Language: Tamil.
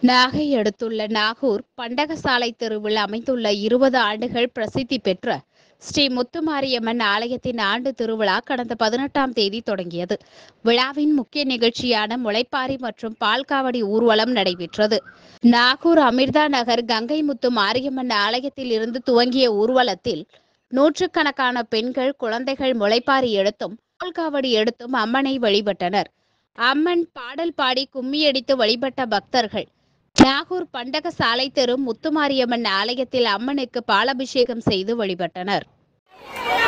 நாகை அடுத்துள்ள நாகூர் பண்டகசாலை தெருவில் அமைந்துள்ள இருபது ஆண்டுகள் பிரசித்தி பெற்ற ஸ்ரீ முத்துமாரியம்மன் ஆலயத்தின் ஆண்டு திருவிழா கடந்த பதினெட்டாம் தேதி தொடங்கியது விழாவின் முக்கிய நிகழ்ச்சியான முளைப்பாரி மற்றும் பால்காவடி ஊர்வலம் நடைபெற்றது நாகூர் அமிர்தா நகர் கங்கை முத்து மாரியம்மன் ஆலயத்தில் இருந்து துவங்கிய ஊர்வலத்தில் நூற்றுக்கணக்கான பெண்கள் குழந்தைகள் முளைப்பாரி எடுத்தும் பால்காவடி எடுத்தும் அம்மனை வழிபட்டனர் அம்மன் பாடல் பாடி கும்மியடித்து வழிபட்ட பக்தர்கள் நாகூர் பண்டக சாலை தெரு முத்துமாரியம்மன் ஆலயத்தில் அம்மனுக்கு பாலாபிஷேகம் செய்து வழிபட்டனர்